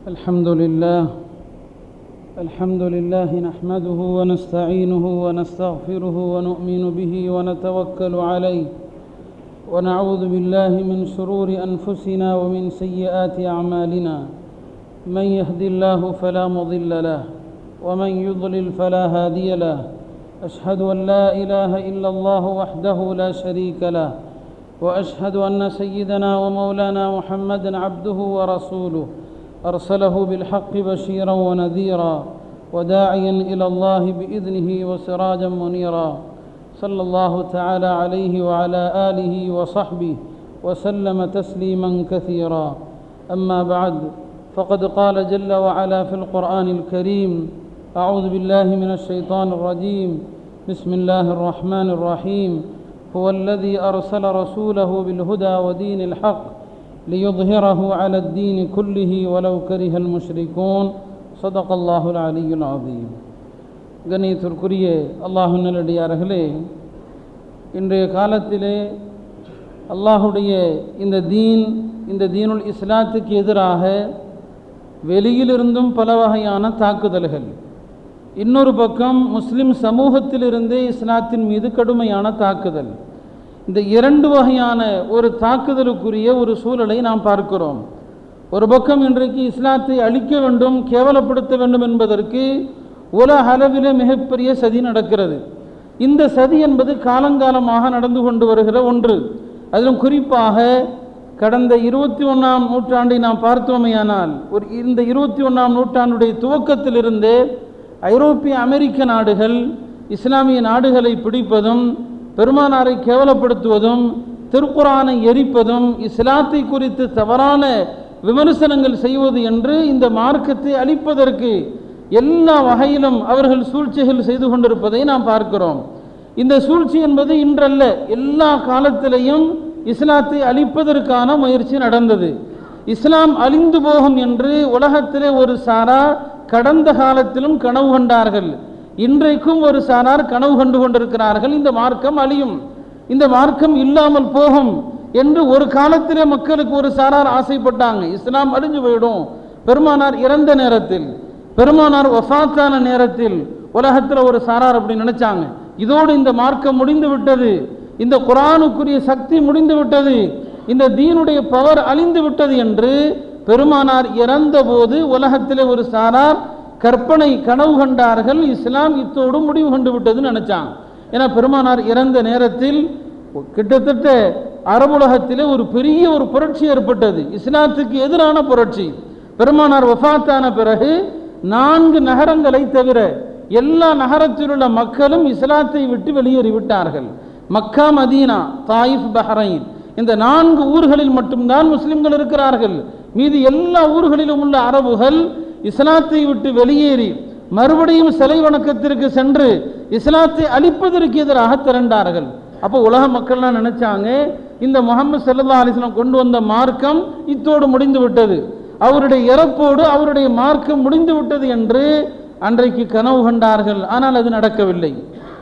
الحمد لله الحمد لله نحمده ونستعينه ونستغفره ونؤمن به ونتوكل عليه ونعوذ بالله من شرور انفسنا ومن سيئات اعمالنا من يهد الله فلا مضل له ومن يضلل فلا هادي له اشهد ان لا اله الا الله وحده لا شريك له واشهد ان سيدنا ومولانا محمدا عبده ورسوله ارسله بالحق بشيرا ونذيرا وداعيا الى الله باذنه وسراجا منيرا صلى الله تعالى عليه وعلى اله وصحبه وسلم تسليما كثيرا اما بعد فقد قال جل وعلا في القران الكريم اعوذ بالله من الشيطان الرجيم بسم الله الرحمن الرحيم هو الذي ارسل رسوله بالهدى ودين الحق ليظهره على الدين كله ولو كره المشركون صدق الله العلي العظيم கணியத்திற்குரிய அல்லாஹு நல்லடியார்களே இன்றைய காலத்திலே அல்லாஹுடைய இந்த தீன் இந்த தீனுல் இஸ்லாத்துக்கு எதிராக வெளியிலிருந்தும் பல வகையான தாக்குதல்கள் இன்னொரு பக்கம் முஸ்லிம் சமூகத்திலிருந்தே இஸ்லாத்தின் மீது கடுமையான தாக்குதல் இந்த இரண்டு வகையான ஒரு தாக்குதலுக்குரிய ஒரு சூழலை நாம் பார்க்கிறோம் ஒரு பக்கம் இன்றைக்கு இஸ்லாத்தை அழிக்க வேண்டும் கேவலப்படுத்த வேண்டும் என்பதற்கு உலக அளவில் மிகப்பெரிய சதி நடக்கிறது இந்த சதி என்பது காலங்காலமாக நடந்து கொண்டு வருகிற ஒன்று அதிலும் குறிப்பாக கடந்த இருபத்தி ஒன்றாம் நூற்றாண்டை நாம் பார்த்தோமேயானால் ஒரு இந்த இருபத்தி ஒன்றாம் நூற்றாண்டுடைய துவக்கத்திலிருந்தே ஐரோப்பிய அமெரிக்க நாடுகள் இஸ்லாமிய நாடுகளை பிடிப்பதும் பெருமானாரை கேவலப்படுத்துவதும் திருக்குறானை எரிப்பதும் இஸ்லாத்தை குறித்து தவறான விமர்சனங்கள் செய்வது என்று இந்த மார்க்கத்தை அழிப்பதற்கு எல்லா வகையிலும் அவர்கள் சூழ்ச்சிகள் செய்து கொண்டிருப்பதை நாம் பார்க்கிறோம் இந்த சூழ்ச்சி என்பது இன்றல்ல எல்லா காலத்திலையும் இஸ்லாத்தை அழிப்பதற்கான முயற்சி நடந்தது இஸ்லாம் அழிந்து போகும் என்று உலகத்திலே ஒரு சாரா கடந்த காலத்திலும் கனவு கண்டார்கள் இன்றைக்கும் ஒரு சாரார் கனவு கண்டு கொண்டிருக்கிறார்கள் இந்த மார்க்கம் அழியும் இந்த மார்க்கம் இல்லாமல் போகும் என்று ஒரு காலத்திலே மக்களுக்கு ஒரு சாரார் ஆசைப்பட்டாங்க இஸ்லாம் அழிஞ்சு போயிடும் பெருமானார் இறந்த நேரத்தில் பெருமானார் வஃத்தான நேரத்தில் உலகத்தில் ஒரு சாரார் அப்படி நினைச்சாங்க இதோடு இந்த மார்க்கம் முடிந்து விட்டது இந்த குரானுக்குரிய சக்தி முடிந்து விட்டது இந்த தீனுடைய பவர் அழிந்து விட்டது என்று பெருமானார் இறந்த போது உலகத்திலே ஒரு சாரார் கற்பனை கனவு கண்டார்கள் இஸ்லாம் இத்தோடு முடிவு கொண்டு விட்டதுன்னு நினைச்சாங்க ஏன்னா பெருமானார் இறந்த நேரத்தில் கிட்டத்தட்ட அரபுலகத்திலே ஒரு பெரிய ஒரு புரட்சி ஏற்பட்டது இஸ்லாத்துக்கு எதிரான புரட்சி பெருமானார் வஃத்தான பிறகு நான்கு நகரங்களை தவிர எல்லா நகரத்தில் உள்ள மக்களும் இஸ்லாத்தை விட்டு வெளியேறி விட்டார்கள் மக்கா மதீனா தாயிஃப் பஹ்ரைன் இந்த நான்கு ஊர்களில் மட்டும்தான் முஸ்லிம்கள் இருக்கிறார்கள் மீது எல்லா ஊர்களிலும் உள்ள அரபுகள் இஸ்லாத்தை விட்டு வெளியேறி மறுபடியும் சிலை வணக்கத்திற்கு சென்று இஸ்லாத்தை அழிப்பதற்கு எதிராக திரண்டார்கள் அப்போ உலக மக்கள்லாம் நினைச்சாங்க இந்த முகமது சல்லா அலிஸ்லாம் கொண்டு வந்த மார்க்கம் இத்தோடு முடிந்து விட்டது அவருடைய இறப்போடு அவருடைய மார்க்கம் முடிந்து விட்டது என்று அன்றைக்கு கனவு கண்டார்கள் ஆனால் அது நடக்கவில்லை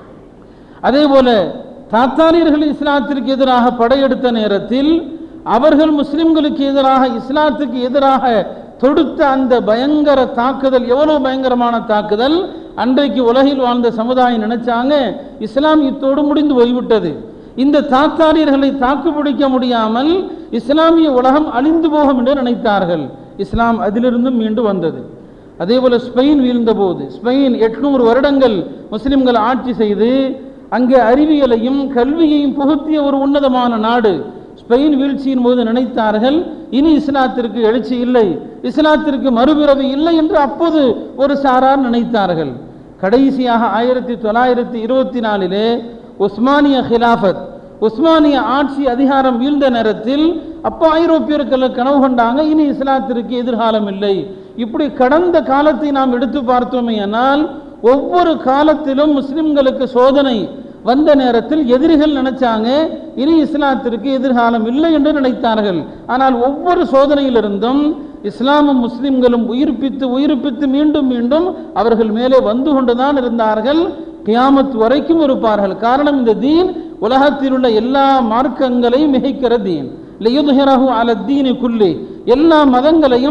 அதே போல தாத்தாரியர்கள் இஸ்லாத்திற்கு எதிராக படையெடுத்த நேரத்தில் அவர்கள் முஸ்லிம்களுக்கு எதிராக இஸ்லாத்துக்கு எதிராக தொடுத்த அந்த பயங்கர தாக்குதல் எவ்வளவு பயங்கரமான தாக்குதல் அன்றைக்கு உலகில் வாழ்ந்த சமுதாயம் நினைச்சாங்க இஸ்லாம் இத்தோடு முடிந்து போய்விட்டது இந்த தாத்தாரியர்களை தாக்குப்பிடிக்க முடியாமல் இஸ்லாமிய உலகம் அழிந்து போகும் என்று நினைத்தார்கள் இஸ்லாம் அதிலிருந்தும் மீண்டு வந்தது அதே போல ஸ்பெயின் வீழ்ந்த போது ஸ்பெயின் எட்நூறு வருடங்கள் முஸ்லிம்கள் ஆட்சி செய்து அங்கே அறிவியலையும் கல்வியையும் புகுத்திய ஒரு உன்னதமான நாடு ஸ்பெயின் வீழ்ச்சியின் போது நினைத்தார்கள் இனி இஸ்லாத்திற்கு எழுச்சி இல்லை இஸ்லாத்திற்கு மறுபிறவி இல்லை என்று அப்போது ஒரு சாரார் நினைத்தார்கள் கடைசியாக ஆயிரத்தி தொள்ளாயிரத்தி இருபத்தி நாலிலே உஸ்மானிய ஹிலாஃபத் உஸ்மானிய ஆட்சி அதிகாரம் வீழ்ந்த நேரத்தில் அப்போ ஐரோப்பியர்கள் கனவு கொண்டாங்க இனி இஸ்லாத்திற்கு எதிர்காலம் இல்லை இப்படி கடந்த காலத்தை நாம் எடுத்து பார்த்தோமே ஆனால் ஒவ்வொரு காலத்திலும் முஸ்லிம்களுக்கு சோதனை வந்த நேரத்தில் எதிரிகள் நினைச்சாங்க இனி இஸ்லாத்திற்கு எதிர்காலம் இல்லை என்று நினைத்தார்கள் ஆனால் ஒவ்வொரு சோதனையிலிருந்தும் இஸ்லாமும் முஸ்லிம்களும் உயிர்ப்பித்து உயிர்ப்பித்து மீண்டும் மீண்டும் அவர்கள் மேலே வந்து கொண்டுதான் இருந்தார்கள் கியாமத் வரைக்கும் இருப்பார்கள் காரணம் இந்த தீன் உலகத்தில் உள்ள எல்லா மார்க்கங்களையும் மிகைக்கிற தீன் லியுதுஹிரஹு அல தீனி குல்லி எல்லா மதங்களையும்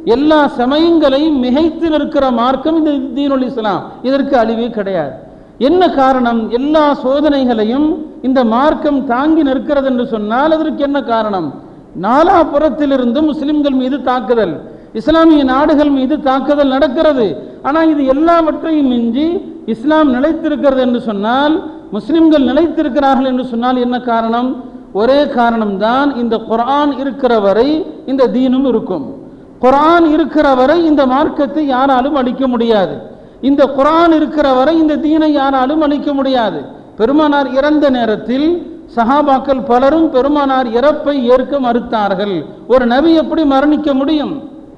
எல்லா சமயங்களையும் மிகைத்து நிற்கிற மார்க்கம் இந்த தீனுல் இஸ்லாம் இதற்கு அழிவே கிடையாது என்ன காரணம் எல்லா சோதனைகளையும் இந்த மார்க்கம் தாங்கி நிற்கிறது என்று சொன்னால் அதற்கு என்ன காரணம் நாலாபுறத்திலிருந்து முஸ்லிம்கள் மீது தாக்குதல் இஸ்லாமிய நாடுகள் மீது தாக்குதல் நடக்கிறது ஆனால் இது எல்லாவற்றையும் மிஞ்சி இஸ்லாம் நிலைத்திருக்கிறது என்று சொன்னால் முஸ்லிம்கள் நிலைத்திருக்கிறார்கள் என்று சொன்னால் என்ன காரணம் ஒரே காரணம்தான் இந்த குர்ஆன் இருக்கிற வரை இந்த தீனும் இருக்கும் குர்ஆன் இருக்கிற வரை இந்த மார்க்கத்தை யாராலும் அழிக்க முடியாது இந்த குர்ஆன் இருக்கிற வரை இந்த தீனை யாராலும் அழிக்க முடியாது பெருமானார் இறந்த நேரத்தில் சஹாபாக்கள் பலரும் பெருமானார் இறப்பை ஏற்க மறுத்தார்கள் ஒரு நபி எப்படி மரணிக்க முடியும்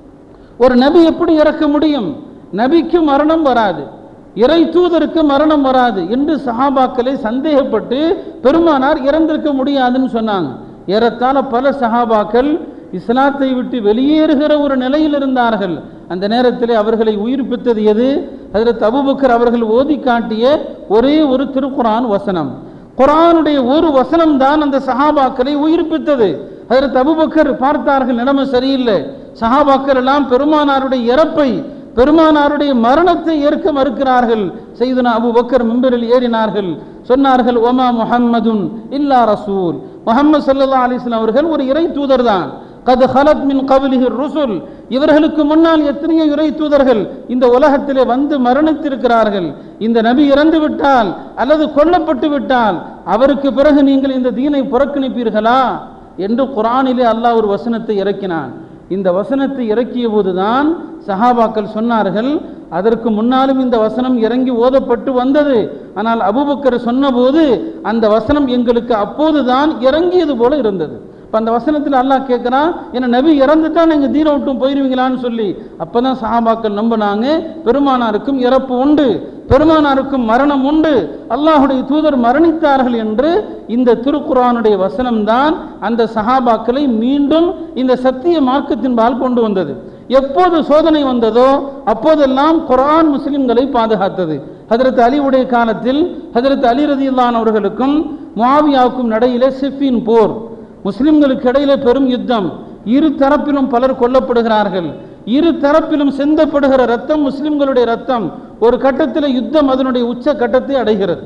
ஒரு நபி எப்படி இறக்க முடியும் நபிக்கு மரணம் வராது இறை தூதருக்கு மரணம் வராது என்று சஹாபாக்களை சந்தேகப்பட்டு பெருமானார் இறந்திருக்க முடியாதுன்னு சொன்னாங்க ஏறத்தாழ பல சஹாபாக்கள் இஸ்லாத்தை விட்டு வெளியேறுகிற ஒரு நிலையில் இருந்தார்கள் அந்த நேரத்தில் அவர்களை உயிர்ப்பித்தது எது அதில் அபூபக்கர் அவர்கள் ஓதி காட்டிய ஒரே ஒரு திருக்குரான் வசனம் குரானுடைய ஒரு வசனம் தான் அந்த சஹாபாக்களை உயிர்ப்பித்தது அதில் அபூபக்கர் பார்த்தார்கள் நிலைமை சரியில்லை சஹாபாக்கள் எல்லாம் பெருமானாருடைய இறப்பை பெருமானாருடைய மரணத்தை ஏற்க மறுக்கிறார்கள் செய்தனா அபு பக்கர் மிம்பரில் ஏறினார்கள் சொன்னார்கள் ஒமா முஹம்மதுன் இல்லா ரசூல் முஹம்மது சல்லா அலிஸ்லாம் அவர்கள் ஒரு இறை தூதர் தான் கது ஹலத் மின் கபிலிஹி ருசுல் இவர்களுக்கு முன்னால் எத்தனையோ இறை தூதர்கள் இந்த உலகத்திலே வந்து மரணித்திருக்கிறார்கள் இந்த நபி இறந்து விட்டால் அல்லது கொல்லப்பட்டு விட்டால் அவருக்கு பிறகு நீங்கள் இந்த தீனை புறக்கணிப்பீர்களா என்று குரானிலே அல்லாஹ் ஒரு வசனத்தை இறக்கினான் இந்த வசனத்தை இறக்கிய போதுதான் சஹாபாக்கள் சொன்னார்கள் அதற்கு முன்னாலும் இந்த வசனம் இறங்கி ஓதப்பட்டு வந்தது ஆனால் அபுபக்கர் சொன்னபோது அந்த வசனம் எங்களுக்கு அப்போதுதான் இறங்கியது போல இருந்தது இப்போ அந்த வசனத்தில் அல்லாஹ் கேட்குறான் என்ன நபி இறந்துட்டா நீங்கள் தீன விட்டும் போயிருவீங்களான்னு சொல்லி அப்போ தான் சஹாபாக்கள் நம்பினாங்க பெருமானாருக்கும் இறப்பு உண்டு பெருமானாருக்கும் மரணம் உண்டு அல்லாஹுடைய தூதர் மரணித்தார்கள் என்று இந்த திருக்குரானுடைய வசனம்தான் அந்த சஹாபாக்களை மீண்டும் இந்த சத்திய மார்க்கத்தின்பால் கொண்டு வந்தது எப்போது சோதனை வந்ததோ அப்போதெல்லாம் குரான் முஸ்லிம்களை பாதுகாத்தது ஹதரத் அலிவுடைய காலத்தில் ஹதரத் அலி ரதியுல்லான் அவர்களுக்கும் முஆவியாவுக்கும் நடையிலே சிஃபின் போர் முஸ்லிம்களுக்கு இடையிலே பெரும் யுத்தம் இரு தரப்பிலும் பலர் கொல்லப்படுகிறார்கள் இரு தரப்பிலும் சிந்தப்படுகிற ரத்தம் முஸ்லிம்களுடைய ரத்தம் ஒரு கட்டத்தில் யுத்தம் அதனுடைய உச்ச கட்டத்தை அடைகிறது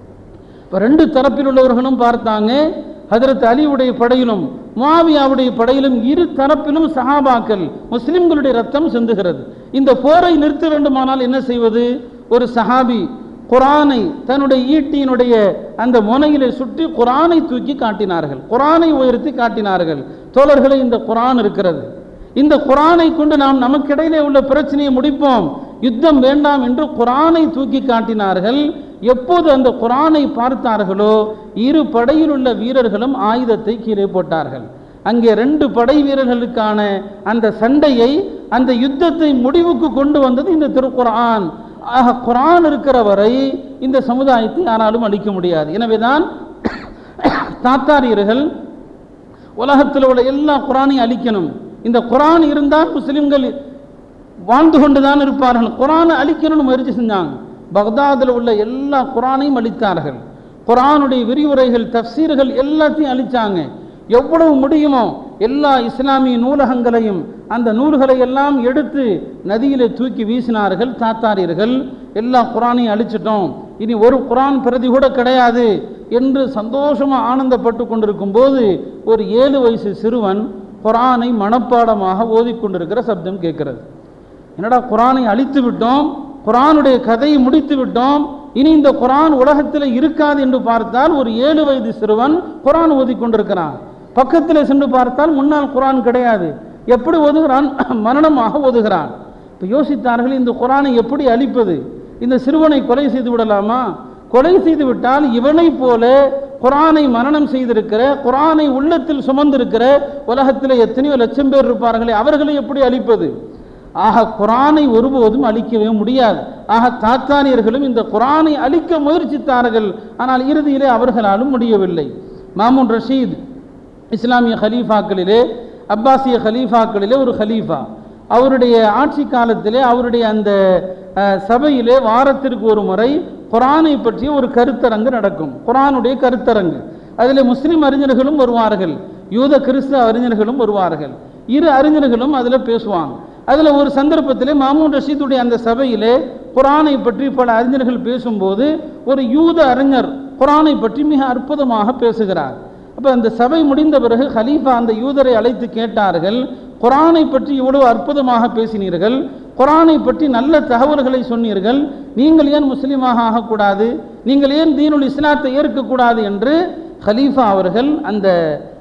இப்போ ரெண்டு தரப்பில் உள்ளவர்களும் பார்த்தாங்க ஹதரத் அலிவுடைய படையிலும் முஆவியாவுடைய படையிலும் இரு தரப்பிலும் சஹாபாக்கள் முஸ்லிம்களுடைய ரத்தம் சிந்துகிறது இந்த போரை நிறுத்த வேண்டுமானால் என்ன செய்வது ஒரு சஹாபி குரானை தன்னுடைய ஈட்டியினுடைய அந்த முனையிலே சுற்றி குரானை தூக்கி காட்டினார்கள் குரானை உயர்த்தி காட்டினார்கள் தோழர்களே இந்த குரான் இருக்கிறது இந்த குரானை கொண்டு நாம் நமக்கிடையிலே உள்ள பிரச்சனையை முடிப்போம் யுத்தம் வேண்டாம் என்று குரானை தூக்கி காட்டினார்கள் எப்போது அந்த குரானை பார்த்தார்களோ இரு படையில் உள்ள வீரர்களும் ஆயுதத்தை கீழே போட்டார்கள் அங்கே ரெண்டு படை வீரர்களுக்கான அந்த சண்டையை அந்த யுத்தத்தை முடிவுக்கு கொண்டு வந்தது இந்த திருக்குரான் ஆக குரான் இருக்கிற வரை இந்த சமுதாயத்தை யாராலும் அழிக்க முடியாது எனவேதான் தாத்தாரியர்கள் உலகத்தில் உள்ள எல்லா குரானையும் அழிக்கணும் இந்த குரான் இருந்தால் முஸ்லிம்கள் வாழ்ந்து கொண்டு தான் இருப்பார்கள் குரானை அழிக்கணும்னு முயற்சி செஞ்சாங்க பக்தாதில் உள்ள எல்லா குரானையும் அழித்தார்கள் குரானுடைய விரிவுரைகள் தப்சீர்கள் எல்லாத்தையும் அழிச்சாங்க எவ்வளவு முடியுமோ எல்லா இஸ்லாமிய நூலகங்களையும் அந்த நூல்களை எல்லாம் எடுத்து நதியிலே தூக்கி வீசினார்கள் தாத்தாரியர்கள் எல்லா குரானையும் அழிச்சிட்டோம் இனி ஒரு குரான் பிரதி கூட கிடையாது என்று சந்தோஷமாக ஆனந்தப்பட்டு கொண்டிருக்கும் போது ஒரு ஏழு வயசு சிறுவன் குரானை மனப்பாடமாக ஓதிக்கொண்டிருக்கிற சப்தம் கேட்கிறது என்னடா குரானை அழித்து விட்டோம் குரானுடைய கதையை முடித்து விட்டோம் இனி இந்த குரான் உலகத்தில் இருக்காது என்று பார்த்தால் ஒரு ஏழு வயது சிறுவன் குரான் ஓதிக்கொண்டிருக்கிறான் பக்கத்தில் சென்று பார்த்தால் முன்னால் குரான் கிடையாது எப்படி ஓதுகிறான் மரணமாக ஓதுகிறான் இப்போ யோசித்தார்கள் இந்த குரானை எப்படி அழிப்பது இந்த சிறுவனை கொலை செய்து விடலாமா கொலை செய்து விட்டால் இவனைப் போல குரானை மரணம் செய்திருக்கிற குரானை உள்ளத்தில் சுமந்திருக்கிற உலகத்தில் எத்தனையோ லட்சம் பேர் இருப்பார்களே அவர்களை எப்படி அழிப்பது ஆக குரானை ஒருபோதும் அழிக்கவே முடியாது ஆக தாத்தானியர்களும் இந்த குரானை அழிக்க முயற்சித்தார்கள் ஆனால் இறுதியிலே அவர்களாலும் முடியவில்லை மாமுன் ரஷீத் இஸ்லாமிய ஹலீஃபாக்களிலே அப்பாசிய ஹலீஃபாக்களிலே ஒரு ஹலீஃபா அவருடைய ஆட்சி காலத்திலே அவருடைய அந்த அஹ், சபையிலே வாரத்திற்கு ஒரு முறை குரானை பற்றிய ஒரு கருத்தரங்கு நடக்கும் குரானுடைய கருத்தரங்கு அதில் முஸ்லிம் அறிஞர்களும் வருவார்கள் யூத கிறிஸ்தவ அறிஞர்களும் வருவார்கள் இரு அறிஞர்களும் அதில் பேசுவாங்க அதில் ஒரு சந்தர்ப்பத்திலே மாமூன் ரஷீதுடைய அந்த சபையிலே குரானை பற்றி பல அறிஞர்கள் பேசும்போது ஒரு யூத அறிஞர் குரானை பற்றி மிக அற்புதமாக பேசுகிறார் அப்போ அந்த சபை முடிந்த பிறகு ஹலீஃபா அந்த யூதரை அழைத்து கேட்டார்கள் குரானை பற்றி இவ்வளவு அற்புதமாக பேசினீர்கள் குரானை பற்றி நல்ல தகவல்களை சொன்னீர்கள் நீங்கள் ஏன் முஸ்லீமாக ஆகக்கூடாது நீங்கள் ஏன் தீனுல் இஸ்லாத்தை ஏற்கக்கூடாது என்று ஹலீஃபா அவர்கள் அந்த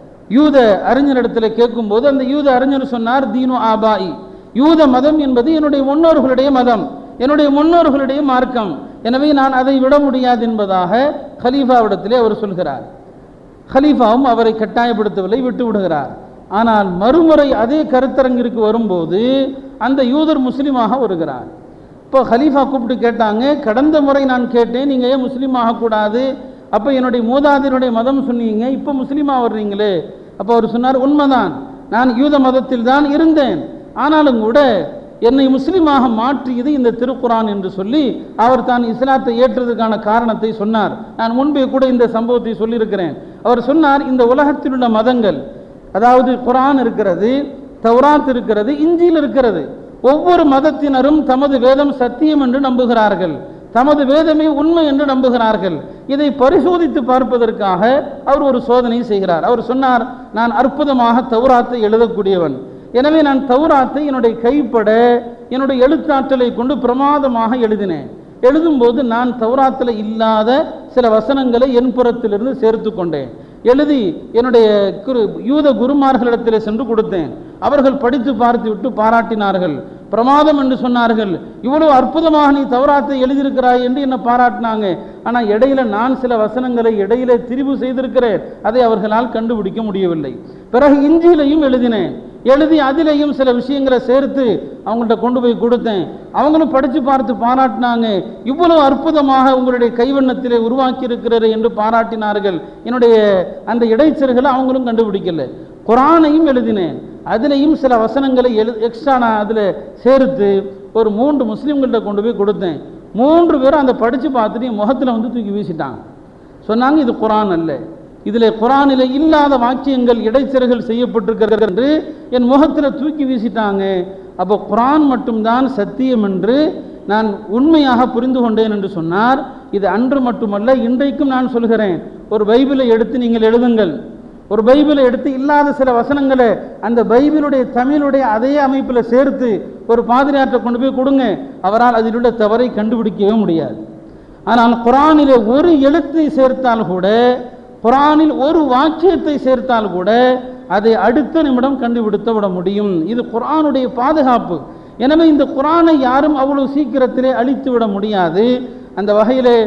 யூத அறிஞரிடத்தில் கேட்கும்போது அந்த யூத அறிஞர் சொன்னார் தீனு ஆபாய் யூத மதம் என்பது என்னுடைய முன்னோர்களுடைய மதம் என்னுடைய முன்னோர்களுடைய மார்க்கம் எனவே நான் அதை விட முடியாது என்பதாக ஹலீஃபாவிடத்திலே அவர் சொல்கிறார் ஹலீஃபாவும் அவரை கட்டாயப்படுத்தவில்லை விட்டு விடுகிறார் ஆனால் மறுமுறை அதே கருத்தரங்கிற்கு வரும்போது அந்த யூதர் முஸ்லீமாக வருகிறார் இப்போ ஹலீஃபா கூப்பிட்டு கேட்டாங்க கடந்த முறை நான் கேட்டேன் நீங்கள் ஏன் முஸ்லீம் ஆகக்கூடாது அப்போ என்னுடைய மூதாதையருடைய மதம் சொன்னீங்க இப்போ முஸ்லீமாக வர்றீங்களே அப்போ அவர் சொன்னார் உண்மைதான் நான் யூத மதத்தில் தான் இருந்தேன் ஆனாலும் கூட என்னை முஸ்லீமாக மாற்றியது இந்த திருக்குரான் என்று சொல்லி அவர் தான் இஸ்லாத்தை ஏற்றதுக்கான காரணத்தை சொன்னார் நான் முன்பே கூட இந்த சம்பவத்தை சொல்லியிருக்கிறேன் அவர் சொன்னார் இந்த உலகத்தில் உள்ள மதங்கள் அதாவது குரான் இருக்கிறது தௌராத் இருக்கிறது இஞ்சில் இருக்கிறது ஒவ்வொரு மதத்தினரும் தமது வேதம் சத்தியம் என்று நம்புகிறார்கள் தமது வேதமே உண்மை என்று நம்புகிறார்கள் இதை பரிசோதித்து பார்ப்பதற்காக அவர் ஒரு சோதனை செய்கிறார் அவர் சொன்னார் நான் அற்புதமாக தௌராத்தை எழுதக்கூடியவன் எனவே நான் தௌராத்தை என்னுடைய கைப்பட என்னுடைய எழுத்தாற்றலை கொண்டு பிரமாதமாக எழுதினேன் எழுதும்போது நான் தௌராத்தில் இல்லாத சில வசனங்களை என் புறத்திலிருந்து சேர்த்து கொண்டேன் எழுதி என்னுடைய குரு யூத குருமார்களிடத்தில் சென்று கொடுத்தேன் அவர்கள் படித்து பார்த்து விட்டு பாராட்டினார்கள் பிரமாதம் என்று சொன்னார்கள் இவ்வளவு அற்புதமாக நீ தவறாத்தை எழுதியிருக்கிறாய் என்று என்னை பாராட்டினாங்க ஆனால் இடையில நான் சில வசனங்களை இடையில திரிவு செய்திருக்கிறேன் அதை அவர்களால் கண்டுபிடிக்க முடியவில்லை பிறகு இஞ்சியிலையும் எழுதினேன் எழுதி அதிலையும் சில விஷயங்களை சேர்த்து அவங்கள்ட்ட கொண்டு போய் கொடுத்தேன் அவங்களும் படித்து பார்த்து பாராட்டினாங்க இவ்வளவு அற்புதமாக உங்களுடைய கைவண்ணத்திலே உருவாக்கி இருக்கிறது என்று பாராட்டினார்கள் என்னுடைய அந்த இடைச்சல்களை அவங்களும் கண்டுபிடிக்கல குரானையும் எழுதினேன் அதிலையும் சில வசனங்களை எழு எக்ஸ்ட்ரா நான் அதில் சேர்த்து ஒரு மூன்று முஸ்லீம்கள்ட்ட கொண்டு போய் கொடுத்தேன் மூன்று பேரும் அந்த படித்து பார்த்துட்டு என் முகத்தில் வந்து தூக்கி வீசிட்டாங்க சொன்னாங்க இது குரான் அல்ல இதில் குரானில் இல்லாத வாக்கியங்கள் இடைச்சல்கள் செய்யப்பட்டிருக்கிறது என்று என் முகத்தில் தூக்கி வீசிட்டாங்க அப்போ குரான் மட்டும்தான் சத்தியம் என்று நான் உண்மையாக புரிந்து கொண்டேன் என்று சொன்னார் இது அன்று மட்டுமல்ல இன்றைக்கும் நான் சொல்கிறேன் ஒரு பைபிளை எடுத்து நீங்கள் எழுதுங்கள் ஒரு பைபிளை எடுத்து இல்லாத சில வசனங்களை அந்த பைபிளுடைய தமிழுடைய அதே அமைப்பில் சேர்த்து ஒரு பாதிரியாற்றை கொண்டு போய் கொடுங்க அவரால் அதில் உள்ள தவறை கண்டுபிடிக்கவே முடியாது ஆனால் குரானிலே ஒரு எழுத்தை சேர்த்தால் கூட குரானில் ஒரு வாக்கியத்தை சேர்த்தால் கூட அதை அடுத்த நிமிடம் கண்டுபிடித்து விட முடியும் இது குரானுடைய பாதுகாப்பு எனவே இந்த குரானை யாரும் அவ்வளவு சீக்கிரத்திலே அழித்து விட முடியாது அந்த வகையிலே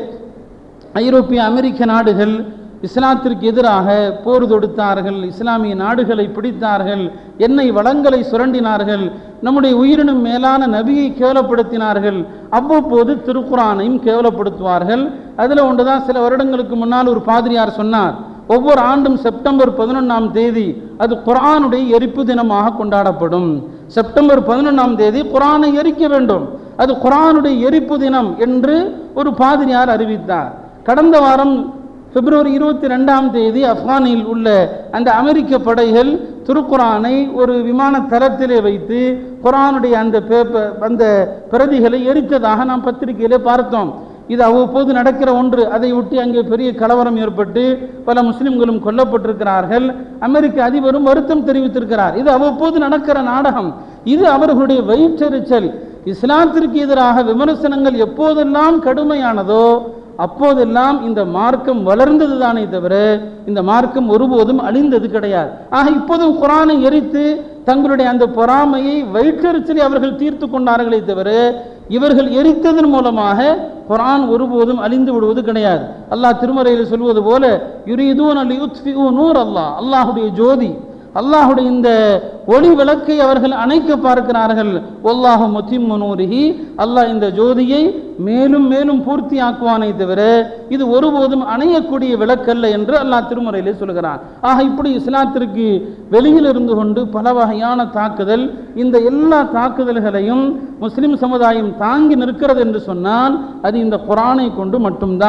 ஐரோப்பிய அமெரிக்க நாடுகள் இஸ்லாத்திற்கு எதிராக போர் தொடுத்தார்கள் இஸ்லாமிய நாடுகளை பிடித்தார்கள் எண்ணெய் வளங்களை சுரண்டினார்கள் நம்முடைய உயிரினும் மேலான நபியை கேவலப்படுத்தினார்கள் அவ்வப்போது திருக்குரானையும் கேவலப்படுத்துவார்கள் அதில் ஒன்றுதான் சில வருடங்களுக்கு முன்னால் ஒரு பாதிரியார் சொன்னார் ஒவ்வொரு ஆண்டும் செப்டம்பர் பதினொன்றாம் தேதி அது குரானுடைய எரிப்பு தினமாக கொண்டாடப்படும் செப்டம்பர் பதினொன்றாம் தேதி குரானை எரிக்க வேண்டும் அது குரானுடைய எரிப்பு தினம் என்று ஒரு பாதிரியார் அறிவித்தார் கடந்த வாரம் பிப்ரவரி இருபத்தி ரெண்டாம் தேதி ஆப்கானில் உள்ள அந்த அமெரிக்க படைகள் திருக்குரானை ஒரு விமான தளத்திலே வைத்து குரானுடைய அந்த பேப்பர் அந்த பிரதிகளை எரித்ததாக நாம் பத்திரிகையிலே பார்த்தோம் இது அவ்வப்போது நடக்கிற ஒன்று அதை ஒட்டி அங்கே பெரிய கலவரம் ஏற்பட்டு பல முஸ்லிம்களும் கொல்லப்பட்டிருக்கிறார்கள் அமெரிக்க அதிபரும் வருத்தம் தெரிவித்திருக்கிறார் இது அவ்வப்போது நடக்கிற நாடகம் இது அவர்களுடைய வயிற்றெரிச்சல் இஸ்லாத்திற்கு எதிராக விமர்சனங்கள் எப்போதெல்லாம் கடுமையானதோ அப்போதெல்லாம் இந்த மார்க்கம் வளர்ந்தது தானே தவிர இந்த மார்க்கம் ஒருபோதும் அழிந்தது கிடையாது ஆக இப்போதும் குரானை எரித்து தங்களுடைய அந்த பொறாமையை வயிற்றெரிச்சலை அவர்கள் தீர்த்து கொண்டார்களே தவிர இவர்கள் எரித்ததன் மூலமாக குரான் ஒருபோதும் அழிந்து விடுவது கிடையாது அல்லாஹ் திருமறையில் சொல்வது போல யுரீதூன் அல் யுத்ஃபியூ நூர் அல்லாஹ் அல்லாஹுடைய ஜோதி அல்லாஹுடைய இந்த ஒளி விளக்கை அவர்கள் அணைக்க பார்க்கிறார்கள் ஒல்லாஹு முத்திம்மு நூரிஹி அல்லாஹ் இந்த ஜோதியை மேலும் மேலும் பூர்த்தி ஆக்குவானே தவிர இது ஒருபோதும் அணையக்கூடிய விளக்கல்ல என்று அல்லாஹ் திருமுறையிலே சொல்கிறான் ஆக இப்படி இஸ்லாத்திற்கு வெளியில் இருந்து கொண்டு பல வகையான தாக்குதல் இந்த எல்லா தாக்குதல்களையும் முஸ்லிம் சமுதாயம் தாங்கி நிற்கிறது என்று சொன்னால் அது இந்த குரானை கொண்டு மட்டும்தான்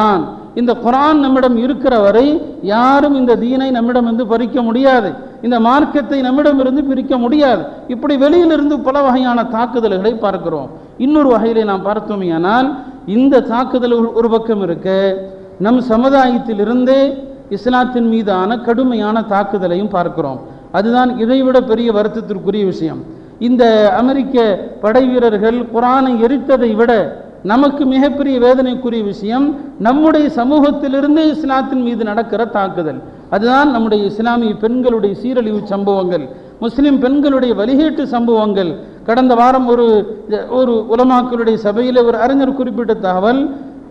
இந்த குரான் நம்மிடம் இருக்கிற வரை யாரும் இந்த தீனை நம்மிடம் இருந்து பறிக்க முடியாது இந்த மார்க்கத்தை நம்மிடமிருந்து பிரிக்க முடியாது இப்படி வெளியிலிருந்து பல வகையான தாக்குதல்களை பார்க்கிறோம் இன்னொரு வகையிலே நாம் பார்த்தோமேயானால் இந்த தாக்குதல் ஒரு- ஒரு பக்கம் இருக்க நம் சமுதாயத்திலிருந்தே இஸ்லாத்தின் மீதான கடுமையான தாக்குதலையும் பார்க்கிறோம் அதுதான் இதைவிட பெரிய வருத்தத்திற்குரிய விஷயம் இந்த அமெரிக்க படை வீரர்கள் குரானை எரித்ததை விட நமக்கு மிகப்பெரிய வேதனைக்குரிய விஷயம் நம்முடைய சமூகத்திலிருந்தே இஸ்லாத்தின் மீது நடக்கிற தாக்குதல் அதுதான் நம்முடைய இஸ்லாமிய பெண்களுடைய சீரழிவு சம்பவங்கள் முஸ்லிம் பெண்களுடைய வழிகேட்டு சம்பவங்கள் கடந்த வாரம் ஒரு ஒரு உலமாக்களுடைய சபையில் ஒரு அறிஞர் குறிப்பிட்ட தகவல்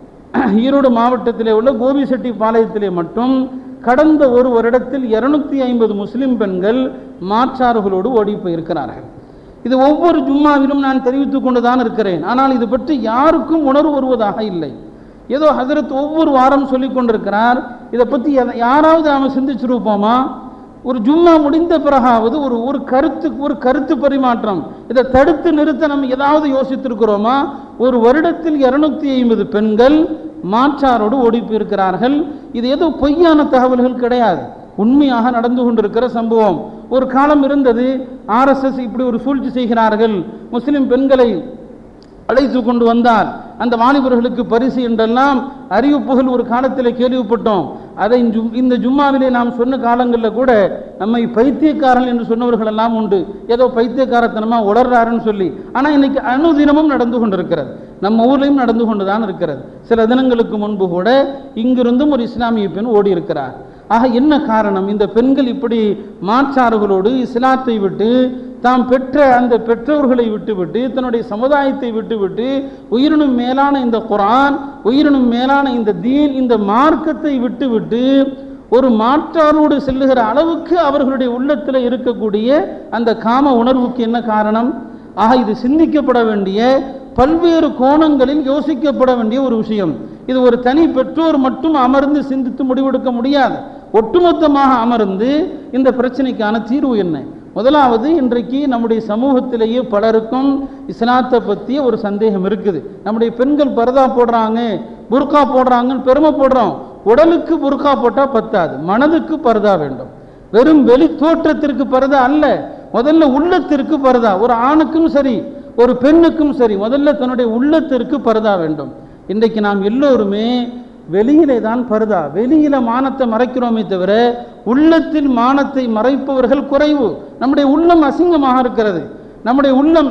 ஈரோடு மாவட்டத்திலே உள்ள கோபிசெட்டி பாளையத்திலே மட்டும் கடந்த ஒரு வருடத்தில் இருநூத்தி ஐம்பது முஸ்லிம் பெண்கள் மாற்றார்களோடு ஓடி போயிருக்கிறார்கள் இது ஒவ்வொரு ஜும்மாவிலும் நான் தெரிவித்துக் கொண்டுதான் இருக்கிறேன் ஆனால் இது பற்றி யாருக்கும் உணர்வு வருவதாக இல்லை ஏதோ ஹசரத் ஒவ்வொரு வாரம் சொல்லிக் கொண்டிருக்கிறார் இதை பற்றி எத- யாராவது நாம் சிந்திச்சிருப்போமா ஒரு ஜும்மா முடிந்த பிறகாவது ஒரு ஒரு கருத்து ஒரு கருத்து பரிமாற்றம் இதை தடுத்து நிறுத்த நம்ம ஏதாவது யோசித்திருக்கிறோமா ஒரு வருடத்தில் இருநூத்தி ஐம்பது பெண்கள் மாற்றாரோடு ஓடி போயிருக்கிறார்கள் இது ஏதோ பொய்யான தகவல்கள் கிடையாது உண்மையாக நடந்து கொண்டிருக்கிற சம்பவம் ஒரு காலம் இருந்தது ஆர்எஸ்எஸ் இப்படி ஒரு சூழ்ச்சி செய்கிறார்கள் முஸ்லிம் பெண்களை அழைத்து கொண்டு வந்தால் அந்த வாலிபர்களுக்கு பரிசு என்றெல்லாம் அறிவிப்புகள் ஒரு காலத்தில் கேள்விப்பட்டோம் அதை ஜும்- இந்த ஜும்மாவிலே நாம் சொன்ன காலங்களில் கூட நம்மை பைத்தியக்காரன் என்று சொன்னவர்கள் எல்லாம் உண்டு ஏதோ பைத்தியக்காரத்தனமா உளர்றாருன்னு சொல்லி ஆனால் இன்னைக்கு அனுதினமும் நடந்து கொண்டிருக்கிறது நம்ம ஊர்லேயும் நடந்து கொண்டு தான் இருக்கிறது சில தினங்களுக்கு முன்பு கூட இங்கிருந்தும் ஒரு இஸ்லாமிய பெண் ஓடி இருக்கிறார் ஆக என்ன காரணம் இந்த பெண்கள் இப்படி மாற்றார்களோடு இஸ்லாத்தை விட்டு தாம் பெற்ற அந்த பெற்றோர்களை விட்டுவிட்டு தன்னுடைய சமுதாயத்தை விட்டுவிட்டு உயிரினும் மேலான இந்த குர்ஆன் உயிரினும் மேலான இந்த தீன் இந்த மார்க்கத்தை விட்டுவிட்டு ஒரு மாற்றாரோடு செல்லுகிற அளவுக்கு அவர்களுடைய உள்ளத்தில் இருக்கக்கூடிய அந்த காம உணர்வுக்கு என்ன காரணம் ஆக இது சிந்திக்கப்பட வேண்டிய பல்வேறு கோணங்களில் யோசிக்கப்பட வேண்டிய ஒரு விஷயம் இது ஒரு தனி பெற்றோர் மட்டும் அமர்ந்து சிந்தித்து முடிவெடுக்க முடியாது ஒட்டுமொத்தமாக அமர்ந்து இந்த பிரச்சனைக்கான தீர்வு என்ன முதலாவது இன்றைக்கு நம்முடைய சமூகத்திலேயே பலருக்கும் இஸ்லாத்தை பற்றிய ஒரு சந்தேகம் இருக்குது நம்முடைய பெண்கள் பரதா போடுறாங்க புர்கா போடுறாங்கன்னு பெருமை போடுறோம் உடலுக்கு புர்கா போட்டால் பத்தாது மனதுக்கு பரதா வேண்டும் வெறும் வெளி தோற்றத்திற்கு பரதா அல்ல முதல்ல உள்ளத்திற்கு பரதா ஒரு ஆணுக்கும் சரி ஒரு பெண்ணுக்கும் சரி முதல்ல தன்னுடைய உள்ளத்திற்கு பரதா வேண்டும் இன்றைக்கு நாம் எல்லோருமே வெளியிலே தான் பருதா வெளியில மானத்தை மறைக்கிறோமே தவிர உள்ளத்தில் மானத்தை மறைப்பவர்கள் குறைவு நம்முடைய உள்ளம் அசிங்கமாக இருக்கிறது நம்முடைய உள்ளம்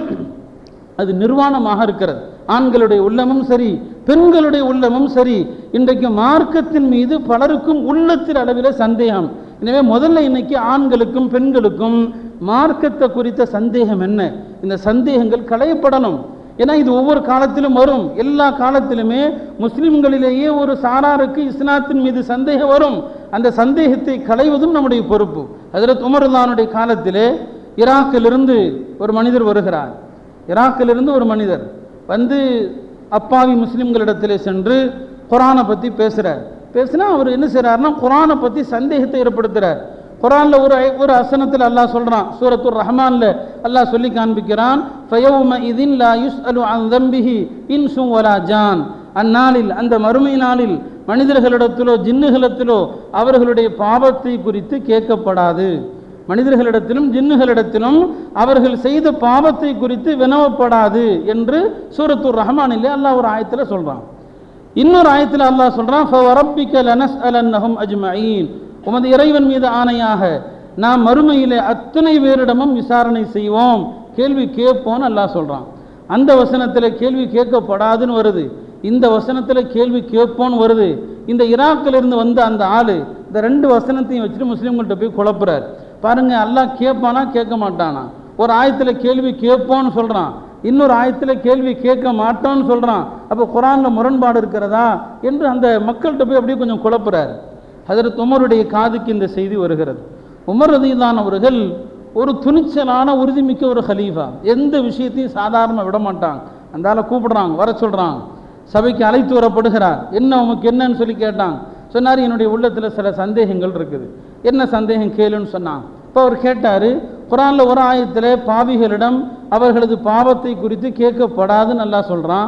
அது நிர்வாணமாக இருக்கிறது ஆண்களுடைய உள்ளமும் சரி பெண்களுடைய உள்ளமும் சரி இன்றைக்கு மார்க்கத்தின் மீது பலருக்கும் உள்ளத்தில் அளவில் சந்தேகம் எனவே முதல்ல இன்னைக்கு ஆண்களுக்கும் பெண்களுக்கும் மார்க்கத்தை குறித்த சந்தேகம் என்ன இந்த சந்தேகங்கள் களையப்படணும் ஏன்னா இது ஒவ்வொரு காலத்திலும் வரும் எல்லா காலத்திலுமே முஸ்லிம்களிலேயே ஒரு சாராருக்கு இஸ்லாத்தின் மீது சந்தேகம் வரும் அந்த சந்தேகத்தை களைவதும் நம்முடைய பொறுப்பு அதில் உமர்லானுடைய காலத்திலே ஈராக்கிலிருந்து ஒரு மனிதர் வருகிறார் ஈராக்கிலிருந்து ஒரு மனிதர் வந்து அப்பாவி முஸ்லிம்களிடத்திலே சென்று குரானை பற்றி பேசுகிறார் பேசினா அவர் என்ன செய்கிறாருன்னா குரானை பற்றி சந்தேகத்தை ஏற்படுத்துகிறார் குரான்ல ஒரு ஐ- ஒரு அசனத்தில் அல்லாஹ் சொல்றான் சூரத்துர் ரஹ்மான்ல அல்லாஹ் சொல்லி காண்பிக்கிறான் ஃபயௌம இதின் லா யுஸ்அலு அன் தம்பிஹி இன்சும் வலா ஜான் அந்நாளில் அந்த மறுமை நாளில் மனிதர்களிடத்திலோ ஜின்னுகளிடத்திலோ அவர்களுடைய பாவத்தை குறித்து கேட்கப்படாது மனிதர்களிடத்திலும் ஜின்னுகளிடத்திலும் அவர்கள் செய்த பாவத்தை குறித்து வினவப்படாது என்று சூரத்துர் ரஹ்மானிலே அல்லாஹ் ஒரு ஆயத்தில் சொல்றான் இன்னொரு ஆயத்தில் அல்லாஹ் சொல்றான் ஃபவரப்பிக்க லனஸ்அலன்னஹும் அஜ்மஈன் உமது இறைவன் மீது ஆணையாக நாம் மறுமையிலே அத்தனை பேரிடமும் விசாரணை செய்வோம் கேள்வி கேட்போம்னு அல்லாஹ் சொல்றான் அந்த வசனத்தில் கேள்வி கேட்கப்படாதுன்னு வருது இந்த வசனத்தில் கேள்வி கேட்போன்னு வருது இந்த ஈராக்கில் இருந்து வந்த அந்த ஆளு இந்த ரெண்டு வசனத்தையும் வச்சுட்டு முஸ்லீம்கள்ட்ட போய் குழப்புறார் பாருங்க அல்லாஹ் கேட்பானா கேட்க மாட்டானா ஒரு ஆயத்தில் கேள்வி கேட்போன்னு சொல்றான் இன்னொரு ஆயத்தில் கேள்வி கேட்க மாட்டோம்னு சொல்றான் அப்போ குரான்ல முரண்பாடு இருக்கிறதா என்று அந்த மக்கள்கிட்ட போய் அப்படியே கொஞ்சம் குழப்புறாரு ஹதரத் உமருடைய காதுக்கு இந்த செய்தி வருகிறது உமர் ரதிதான் அவர்கள் ஒரு துணிச்சலான உறுதிமிக்க ஒரு ஹலீஃபா எந்த விஷயத்தையும் சாதாரணமாக விட மாட்டாங்க அந்த ஆளை கூப்பிடுறாங்க வர சொல்றாங்க சபைக்கு அழைத்து வரப்படுகிறார் என்ன உமக்கு என்னன்னு சொல்லி கேட்டாங்க சொன்னார் என்னுடைய உள்ளத்தில் சில சந்தேகங்கள் இருக்குது என்ன சந்தேகம் கேளுன்னு சொன்னாங்க இப்போ அவர் கேட்டார் குரானில் ஒரு ஆயத்தில் பாவிகளிடம் அவர்களது பாவத்தை குறித்து கேட்கப்படாதுன்னு நல்லா சொல்கிறான்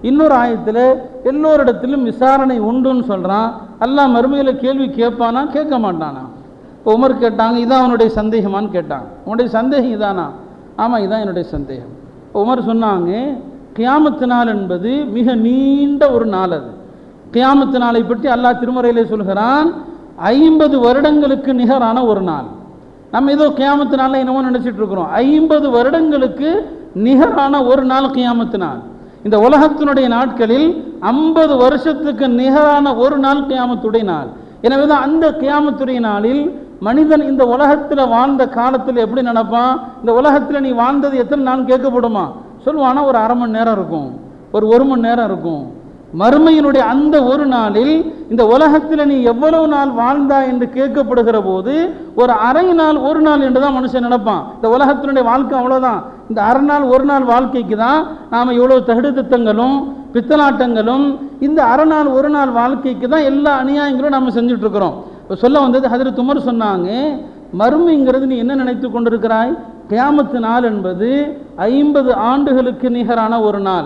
இன்னொரு ஆயத்தில் எல்லோரிடத்திலும் விசாரணை உண்டுன்னு சொல்கிறான் அல்லாஹ் மறுமையில் கேள்வி கேட்பானா கேட்க மாட்டானா இப்போ உமர் கேட்டாங்க இதான் அவனுடைய சந்தேகமான்னு கேட்டாங்க உன்னுடைய சந்தேகம் இதானா ஆமாம் இதான் என்னுடைய சந்தேகம் இப்போ உமர் சொன்னாங்க கியாமத்து நாள் என்பது மிக நீண்ட ஒரு நாள் அது கியாமத்து நாளை பற்றி அல்லாஹ் திருமறையிலே சொல்கிறான் ஐம்பது வருடங்களுக்கு நிகரான ஒரு நாள் நம்ம ஏதோ கியாமத்து நாளில் என்னமோ நினச்சிட்டு இருக்கிறோம் ஐம்பது வருடங்களுக்கு நிகரான ஒரு நாள் கியாமத்து நாள் இந்த உலகத்தினுடைய நாட்களில் ஐம்பது வருஷத்துக்கு நிகரான ஒரு நாள் கியாமத்துடைய நாள் எனவே தான் அந்த கியாமத்துடைய நாளில் மனிதன் இந்த உலகத்தில் வாழ்ந்த காலத்தில் எப்படி நினைப்பான் இந்த உலகத்தில் நீ வாழ்ந்தது எத்தனை நாள் கேட்கப்படுமா சொல்லுவானா ஒரு அரை மணி நேரம் இருக்கும் ஒரு ஒரு மணி நேரம் இருக்கும் மறுமையினுடைய அந்த ஒரு நாளில் இந்த உலகத்தில் நீ எவ்வளவு நாள் வாழ்ந்தா என்று கேட்கப்படுகிற போது ஒரு அரை நாள் ஒரு நாள் என்று தான் மனுஷன் நினைப்பான் இந்த உலகத்தினுடைய வாழ்க்கை அவ்வளோதான் இந்த அரை நாள் ஒரு நாள் வாழ்க்கைக்கு தான் நாம் இவ்வளவு தகுடு திட்டங்களும் பித்தலாட்டங்களும் இந்த அரை நாள் ஒரு நாள் வாழ்க்கைக்கு தான் எல்லா அநியாயங்களும் நாம் செஞ்சுட்டு இருக்கிறோம் இப்போ சொல்ல வந்தது ஹதரத் உமர் சொன்னாங்க மறுமைங்கிறது நீ என்ன நினைத்து கொண்டிருக்கிறாய் கியாமத்து நாள் என்பது ஐம்பது ஆண்டுகளுக்கு நிகரான ஒரு நாள்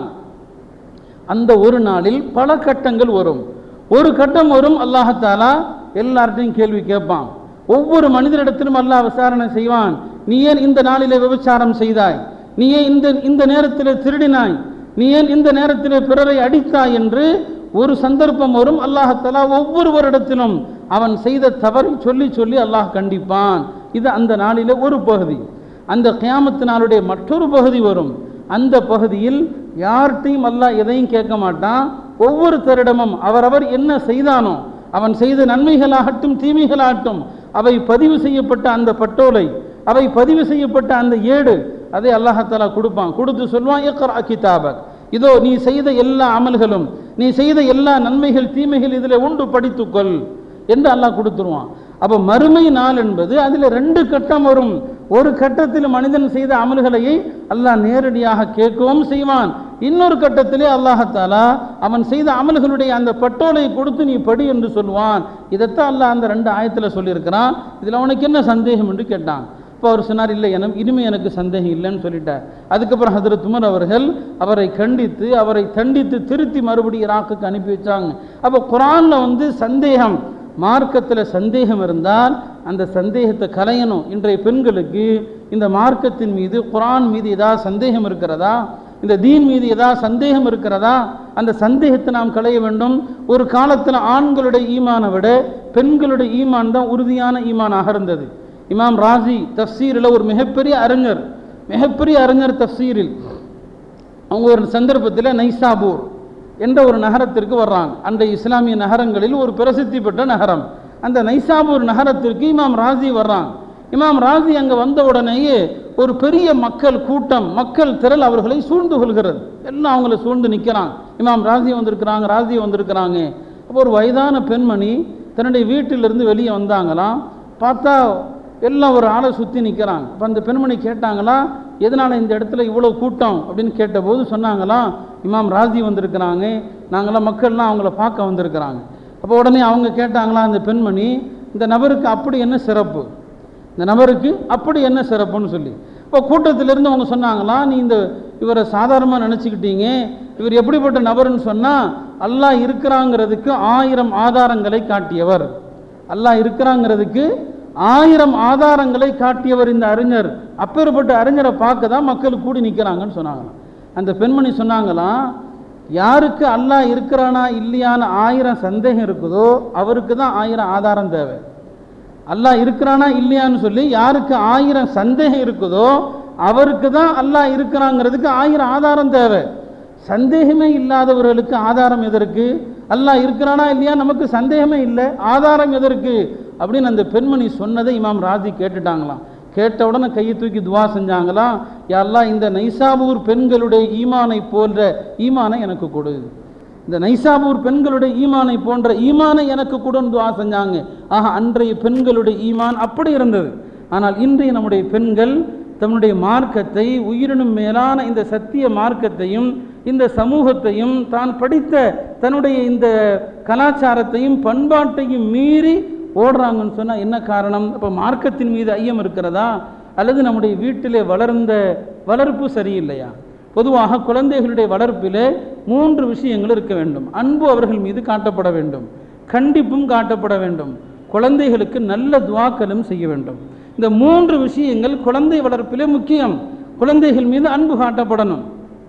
அந்த ஒரு நாளில் பல கட்டங்கள் வரும் ஒரு கட்டம் வரும் அல்லாஹத்தாலா எல்லார்ட்டையும் கேள்வி கேட்பான் ஒவ்வொரு மனிதரிடத்திலும் அல்லாஹ் விசாரணை செய்வான் நீ ஏன் இந்த நாளிலே விபச்சாரம் செய்தாய் நீ ஏன் இந்த இந்த நேரத்தில் திருடினாய் நீ ஏன் இந்த நேரத்தில் பிறரை அடித்தாய் என்று ஒரு சந்தர்ப்பம் வரும் அல்லாஹத்தாலா ஒவ்வொருவரிடத்திலும் அவன் செய்த தவறை சொல்லி சொல்லி அல்லாஹ் கண்டிப்பான் இது அந்த நாளிலே ஒரு பகுதி அந்த கியாமத்து நாளுடைய மற்றொரு பகுதி வரும் அந்த பகுதியில் யார்கிட்டையும் அல்லாஹ் எதையும் கேட்க மாட்டான் ஒவ்வொருத்தரிடமும் அவரவர் என்ன செய்தானோ அவன் செய்த நன்மைகளாகட்டும் தீமைகளாகட்டும் அவை பதிவு செய்யப்பட்ட அந்த பட்டோலை அவை பதிவு செய்யப்பட்ட அந்த ஏடு அதை அல்லாஹாலா கொடுப்பான் கொடுத்து சொல்லுவான் இக்ரா கிதாபக் இதோ நீ செய்த எல்லா அமல்களும் நீ செய்த எல்லா நன்மைகள் தீமைகள் இதில் உண்டு படித்துக்கொள் என்று அல்லாஹ் கொடுத்துருவான் அப்போ மறுமை நாள் என்பது அதில் ரெண்டு கட்டம் வரும் ஒரு கட்டத்தில் மனிதன் செய்த அமல்களையை அல்லாஹ் நேரடியாக கேட்கவும் செய்வான் இன்னொரு கட்டத்திலே அல்லாஹத்தாலா அவன் செய்த அமல்களுடைய அந்த பட்டோலை கொடுத்து நீ படி என்று சொல்வான் இதைத்தான் அல்லாஹ் அந்த ரெண்டு ஆயத்தில் சொல்லியிருக்கிறான் இதில் அவனுக்கு என்ன சந்தேகம் என்று கேட்டான் இப்போ அவர் சொன்னார் இல்லை என இனிமே எனக்கு சந்தேகம் இல்லைன்னு சொல்லிட்டார் அதுக்கப்புறம் ஹதரத் உமர் அவர்கள் அவரை கண்டித்து அவரை தண்டித்து திருத்தி மறுபடியும் ஈராக்குக்கு அனுப்பி வச்சாங்க அப்போ குரானில் வந்து சந்தேகம் மார்க்கத்தில் சந்தேகம் இருந்தால் அந்த சந்தேகத்தை கலையணும் இன்றைய பெண்களுக்கு இந்த மார்க்கத்தின் மீது குரான் மீது ஏதாவது சந்தேகம் இருக்கிறதா இந்த தீன் மீது ஏதாவது சந்தேகம் இருக்கிறதா அந்த சந்தேகத்தை நாம் களைய வேண்டும் ஒரு காலத்தில் ஆண்களுடைய ஈமானை விட பெண்களுடைய ஈமான் தான் உறுதியான ஈமானாக இருந்தது இமாம் ராசி தஃசீரில் ஒரு மிகப்பெரிய அறிஞர் மிகப்பெரிய அறிஞர் தஃசீரில் அவங்க ஒரு சந்தர்ப்பத்தில் நைசாபூர் என்ற ஒரு நகரத்திற்கு வர்றாங்க அந்த இஸ்லாமிய நகரங்களில் ஒரு பிரசித்தி பெற்ற நகரம் அந்த நைசாபூர் நகரத்திற்கு இமாம் ராசி வர்றாங்க இமாம் ராசி அங்கே வந்த உடனேயே ஒரு பெரிய மக்கள் கூட்டம் மக்கள் திரள் அவர்களை சூழ்ந்து கொள்கிறது எல்லாம் அவங்கள சூழ்ந்து நிற்கிறாங்க இமாம் ராசி வந்திருக்கிறாங்க ராசி வந்திருக்கிறாங்க அப்போ ஒரு வயதான பெண்மணி தன்னுடைய வீட்டிலிருந்து வெளியே வந்தாங்களாம் பார்த்தா எல்லாம் ஒரு ஆளை சுற்றி நிற்கிறாங்க அப்போ அந்த பெண்மணி கேட்டாங்களா எதனால் இந்த இடத்துல இவ்வளோ கூட்டம் அப்படின்னு கேட்டபோது சொன்னாங்களாம் இமாம் ராஜி வந்திருக்கிறாங்க நாங்களாம் மக்கள்லாம் அவங்கள பார்க்க வந்திருக்கிறாங்க அப்போ உடனே அவங்க கேட்டாங்களா அந்த பெண்மணி இந்த நபருக்கு அப்படி என்ன சிறப்பு இந்த நபருக்கு அப்படி என்ன சிறப்புன்னு சொல்லி இப்போ கூட்டத்திலிருந்து அவங்க சொன்னாங்களா நீ இந்த இவரை சாதாரணமாக நினச்சிக்கிட்டீங்க இவர் எப்படிப்பட்ட நபர்னு சொன்னால் அல்லாஹ் இருக்கிறாங்கிறதுக்கு ஆயிரம் ஆதாரங்களை காட்டியவர் அல்லாஹ் இருக்கிறாங்கிறதுக்கு ஆயிரம் ஆதாரங்களை காட்டியவர் இந்த அறிஞர் அப்பேற்பட்ட அறிஞரை பார்க்க தான் மக்கள் கூடி நிற்கிறாங்கன்னு சொன்னாங்களாம் அந்த பெண்மணி சொன்னாங்களாம் யாருக்கு அல்லாஹ் இருக்கிறானா இல்லையான்னு ஆயிரம் சந்தேகம் இருக்குதோ அவருக்கு தான் ஆயிரம் ஆதாரம் தேவை அல்லாஹ் இருக்கிறானா இல்லையான்னு சொல்லி யாருக்கு ஆயிரம் சந்தேகம் இருக்குதோ அவருக்கு தான் அல்லாஹ் இருக்கிறாங்கிறதுக்கு ஆயிரம் ஆதாரம் தேவை சந்தேகமே இல்லாதவர்களுக்கு ஆதாரம் எதற்கு அல்லாஹ் இருக்கிறானா இல்லையா நமக்கு சந்தேகமே இல்லை ஆதாரம் எதற்கு அப்படின்னு அந்த பெண்மணி சொன்னதை இமாம் ராஜி கேட்டுட்டாங்களாம் கேட்ட உடனே கையை தூக்கி துவா செஞ்சாங்களாம் யாரெல்லாம் இந்த நைசாபூர் பெண்களுடைய ஈமானை போன்ற ஈமானை எனக்கு கொடு இந்த நைசாபூர் பெண்களுடைய ஈமானை போன்ற ஈமானை எனக்கு கொடுன்னு துவா செஞ்சாங்க ஆக அன்றைய பெண்களுடைய ஈமான் அப்படி இருந்தது ஆனால் இன்றைய நம்முடைய பெண்கள் தன்னுடைய மார்க்கத்தை உயிரினும் மேலான இந்த சத்திய மார்க்கத்தையும் இந்த சமூகத்தையும் தான் படித்த தன்னுடைய இந்த கலாச்சாரத்தையும் பண்பாட்டையும் மீறி ஓடுறாங்கன்னு சொன்னால் என்ன காரணம் இப்போ மார்க்கத்தின் மீது ஐயம் இருக்கிறதா அல்லது நம்முடைய வீட்டிலே வளர்ந்த வளர்ப்பு சரியில்லையா பொதுவாக குழந்தைகளுடைய வளர்ப்பிலே மூன்று விஷயங்கள் இருக்க வேண்டும் அன்பு அவர்கள் மீது காட்டப்பட வேண்டும் கண்டிப்பும் காட்டப்பட வேண்டும் குழந்தைகளுக்கு நல்ல துவாக்களும் செய்ய வேண்டும் இந்த மூன்று விஷயங்கள் குழந்தை வளர்ப்பிலே முக்கியம் குழந்தைகள் மீது அன்பு காட்டப்படணும்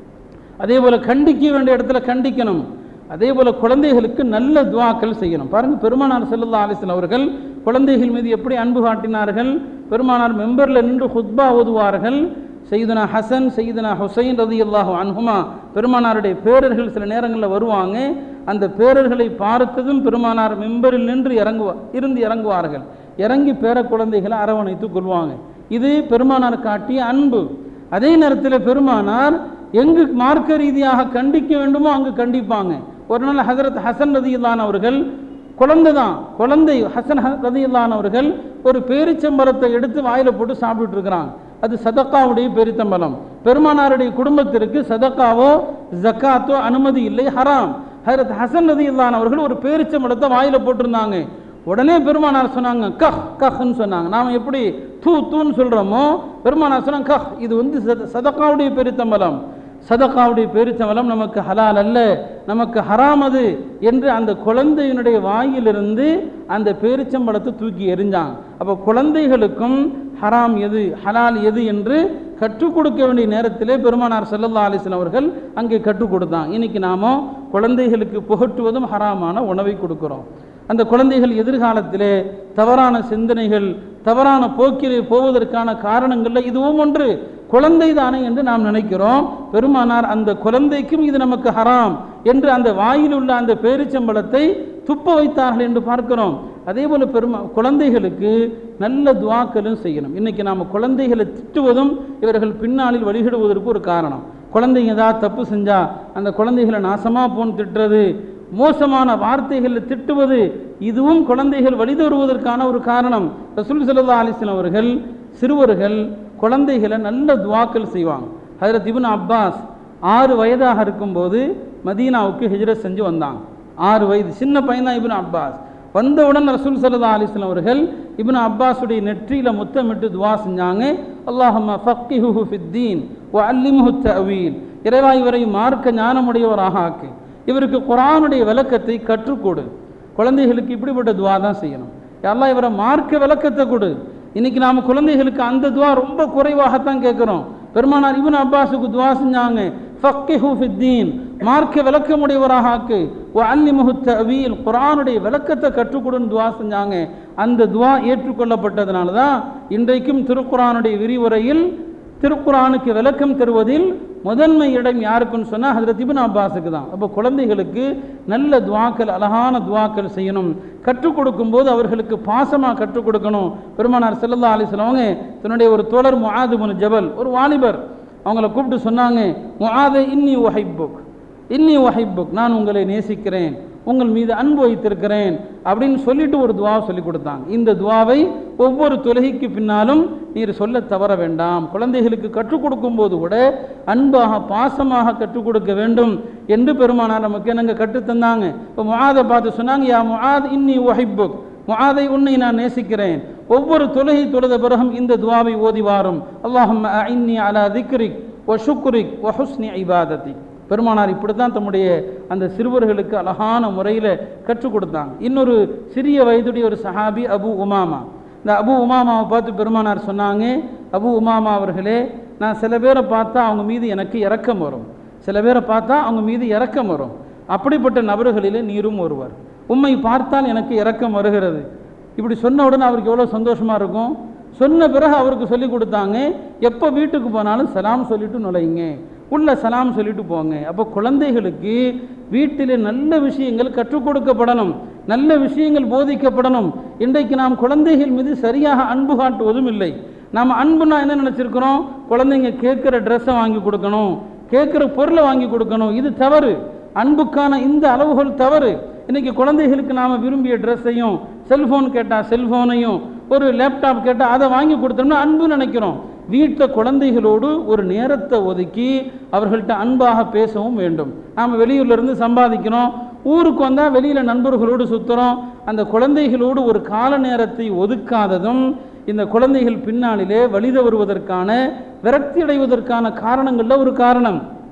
அதே போல் கண்டிக்க வேண்டிய இடத்துல கண்டிக்கணும் அதே போல் குழந்தைகளுக்கு நல்ல துவாக்கள் செய்யணும் பாருங்க பெருமானார் செல்லல்லா அலிஸ்லாம் அவர்கள் குழந்தைகள் மீது எப்படி அன்பு காட்டினார்கள் பெருமானார் மெம்பரில் நின்று ஹுத்பா ஓதுவார்கள் செய்தனா ஹசன் செய்தனா ஹுசைன் ரதி அல்லாஹு அன்ஹுமா பெருமானாருடைய பேரர்கள் சில நேரங்களில் வருவாங்க அந்த பேரர்களை பார்த்ததும் பெருமானார் மெம்பரில் நின்று இறங்குவா இருந்து இறங்குவார்கள் இறங்கி பேர குழந்தைகளை அரவணைத்து கொள்வாங்க இது பெருமானார் காட்டிய அன்பு அதே நேரத்தில் பெருமானார் எங்கு மார்க்க ரீதியாக கண்டிக்க வேண்டுமோ அங்கு கண்டிப்பாங்க ஒரு நாள் ஹசரத் ஹசன் ரதியில்லான் அவர்கள் குழந்தை தான் குழந்தை ஹசன் ரதியில்லான் அவர்கள் ஒரு பேரிச்சம்பரத்தை எடுத்து வாயில போட்டு சாப்பிட்டுட்டு இருக்கிறாங்க அது சதக்காவுடைய பெரித்தம்பலம் பெருமானாருடைய குடும்பத்திற்கு சதக்காவோ ஜக்காத்தோ அனுமதி இல்லை ஹராம் ஹரத் ஹசன் ரதியில்லான் அவர்கள் ஒரு பேரிச்சம்பழத்தை வாயில போட்டிருந்தாங்க உடனே பெருமானார் சொன்னாங்க கஹ் கஹ்ன்னு சொன்னாங்க நாம் எப்படி தூ தூன்னு சொல்கிறோமோ பெருமானார் சொன்னாங்க கஹ் இது வந்து சத சதக்காவுடைய பெருத்தம்பலம் சதக்காவுடைய பெருத்தம்பலம் நமக்கு ஹலால் அல்ல நமக்கு ஹராம் அது என்று அந்த குழந்தையினுடைய வாயிலிருந்து அந்த பேரிச்சம்பழத்தை தூக்கி எறிஞ்சாங்க அப்போ குழந்தைகளுக்கும் ஹராம் எது ஹலால் எது என்று கற்றுக் கொடுக்க வேண்டிய நேரத்திலே பெருமானார் செல்லல்லா அலிஸ்லாம் அவர்கள் அங்கே கற்றுக் கொடுத்தாங்க இன்னைக்கு நாம குழந்தைகளுக்கு புகட்டுவதும் ஹராமான உணவை கொடுக்கிறோம் அந்த குழந்தைகள் எதிர்காலத்திலே தவறான சிந்தனைகள் தவறான போக்கிலே போவதற்கான காரணங்கள்ல இதுவும் ஒன்று குழந்தை தானே என்று நாம் நினைக்கிறோம் பெருமானார் அந்த குழந்தைக்கும் இது நமக்கு ஹராம் என்று அந்த வாயில் உள்ள அந்த பேரிச்சம்பளத்தை துப்ப வைத்தார்கள் என்று பார்க்கிறோம் அதே போல பெருமா குழந்தைகளுக்கு நல்ல துவாக்களும் செய்யணும் இன்னைக்கு நாம் குழந்தைகளை திட்டுவதும் இவர்கள் பின்னாளில் வழிகிடுவதற்கு ஒரு காரணம் குழந்தைங்க ஏதாவது தப்பு செஞ்சா அந்த குழந்தைகளை நாசமா போன்னு திட்டுறது மோசமான வார்த்தைகளில் திட்டுவது இதுவும் குழந்தைகள் வழிதருவதற்கான ஒரு காரணம் ரசூல் சல்லா அலிஸ்லாம் அவர்கள் சிறுவர்கள் குழந்தைகளை நல்ல துவாக்கள் செய்வாங்க ஹஜரத் இப்னு அப்பாஸ் ஆறு வயதாக இருக்கும்போது மதீனாவுக்கு ஹிஜ்ரத் செஞ்சு வந்தாங்க ஆறு வயது சின்ன பையன் தான் இப்னு அப்பாஸ் வந்தவுடன் ரசூல் சல்லா அலிஸ்லாம் அவர்கள் இப்னு அப்பாஸுடைய நெற்றியில முத்தமிட்டு துவா செஞ்சாங்க அல்லாஹம்ம ஃபக்கிஹு ஃபித்தீன் வ அல்லிமுஹு தஅவீல் இறைவா இவரை மார்க்க ஞானமுடையவராக ஆக்கு இவருக்கு குரானுடைய விளக்கத்தை கற்றுக்கொடு குழந்தைகளுக்கு இப்படிப்பட்ட துவா தான் செய்யணும் எல்லாம் இவரை மார்க்க விளக்கத்தை கொடு இன்னைக்கு நாம குழந்தைகளுக்கு அந்த துவா ரொம்ப குறைவாகத்தான் கேட்குறோம் பெருமானார் இவன் அப்பாஸுக்கு துவா செஞ்சாங்க ஃபக்கிஹு ஃபித்தீன் மார்க்க விளக்கமுடையவராக ஆக்கு ஓ அல்லி முகுத்த அவியல் குரானுடைய விளக்கத்தை கற்றுக்கொடுன்னு துவா செஞ்சாங்க அந்த துவா ஏற்றுக்கொள்ளப்பட்டதுனால தான் இன்றைக்கும் திருக்குரானுடைய விரிவுரையில் திருக்குரானுக்கு விளக்கம் தருவதில் முதன்மை இடம் யாருக்குன்னு சொன்னால் ஹதரத் இபின் அப்பாஸுக்கு தான் அப்போ குழந்தைகளுக்கு நல்ல துவாக்கள் அழகான துவாக்கள் செய்யணும் கற்றுக் கொடுக்கும்போது அவர்களுக்கு பாசமாக கற்றுக் கொடுக்கணும் பெருமானார் செல்லல்லா அலிஸ்லவங்க தன்னுடைய ஒரு தோழர் முஆதுபுன் ஜபல் ஒரு வாலிபர் அவங்கள கூப்பிட்டு சொன்னாங்க முஆதை இன்னி ஒஹைப்புக் இன்னி ஒஹைப்புக் நான் உங்களை நேசிக்கிறேன் உங்கள் மீது அன்பு வைத்திருக்கிறேன் அப்படின்னு சொல்லிட்டு ஒரு துவாவை சொல்லி கொடுத்தாங்க இந்த துவாவை ஒவ்வொரு தொழுகைக்கு பின்னாலும் நீர் சொல்ல தவற வேண்டாம் குழந்தைகளுக்கு கற்றுக் கொடுக்கும் போது கூட அன்பாக பாசமாக கற்றுக் கொடுக்க வேண்டும் என்று பெருமானார் நமக்கு என்னங்க கற்றுத்தந்தாங்க இப்போ முஆதை பார்த்து சொன்னாங்க யா முஆத் இன்னி ஒஹைப்புக் முஆதை உன்னை நான் நேசிக்கிறேன் ஒவ்வொரு தொழுகை தொழுத பிறகும் இந்த துவாவை ஓதி வாரும் அல்லாஹும் இன்னி அலா திக்ரிக் ஒ ஷுக்ரிக் ஒ ஹுஸ்னி இபாதத்தி பெருமானார் இப்படி தான் தம்முடைய அந்த சிறுவர்களுக்கு அழகான முறையில் கற்றுக் கொடுத்தாங்க இன்னொரு சிறிய வயதுடைய ஒரு சஹாபி அபு உமாமா இந்த அபு உமாமாவை பார்த்து பெருமானார் சொன்னாங்க அபு உமாமா அவர்களே நான் சில பேரை பார்த்தா அவங்க மீது எனக்கு இரக்கம் வரும் சில பேரை பார்த்தா அவங்க மீது இரக்கம் வரும் அப்படிப்பட்ட நபர்களிலே நீரும் ஒருவர் உம்மை பார்த்தால் எனக்கு இரக்கம் வருகிறது இப்படி சொன்ன உடனே அவருக்கு எவ்வளோ சந்தோஷமாக இருக்கும் சொன்ன பிறகு அவருக்கு சொல்லி கொடுத்தாங்க எப்போ வீட்டுக்கு போனாலும் சலாம் சொல்லிட்டு நுழையுங்க உள்ள சலாம் சொல்லிட்டு போங்க அப்போ குழந்தைகளுக்கு வீட்டிலே நல்ல விஷயங்கள் கற்றுக் கொடுக்கப்படணும் நல்ல விஷயங்கள் போதிக்கப்படணும் இன்றைக்கு நாம் குழந்தைகள் மீது சரியாக அன்பு காட்டுவதும் இல்லை நாம் அன்புனா என்ன நினச்சிருக்கிறோம் குழந்தைங்க கேட்குற ட்ரெஸ்ஸை வாங்கி கொடுக்கணும் கேட்குற பொருளை வாங்கி கொடுக்கணும் இது தவறு அன்புக்கான இந்த அளவுகள் தவறு இன்னைக்கு குழந்தைகளுக்கு நாம் விரும்பிய ட்ரெஸ்ஸையும் செல்ஃபோன் கேட்டால் செல்ஃபோனையும் ஒரு லேப்டாப் கேட்டால் அதை வாங்கி கொடுத்தோம்னா அன்பு நினைக்கிறோம் வீட்டில் குழந்தைகளோடு ஒரு நேரத்தை ஒதுக்கி அவர்கள்ட்ட அன்பாக பேசவும் வேண்டும் நாம் வெளியூர்லேருந்து சம்பாதிக்கிறோம் ஊருக்கு வந்தால் வெளியில் நண்பர்களோடு சுற்றுறோம் அந்த குழந்தைகளோடு ஒரு கால நேரத்தை ஒதுக்காததும் இந்த குழந்தைகள் பின்னாளிலே வழித வருவதற்கான விரக்தி அடைவதற்கான காரணங்களில் ஒரு காரணம்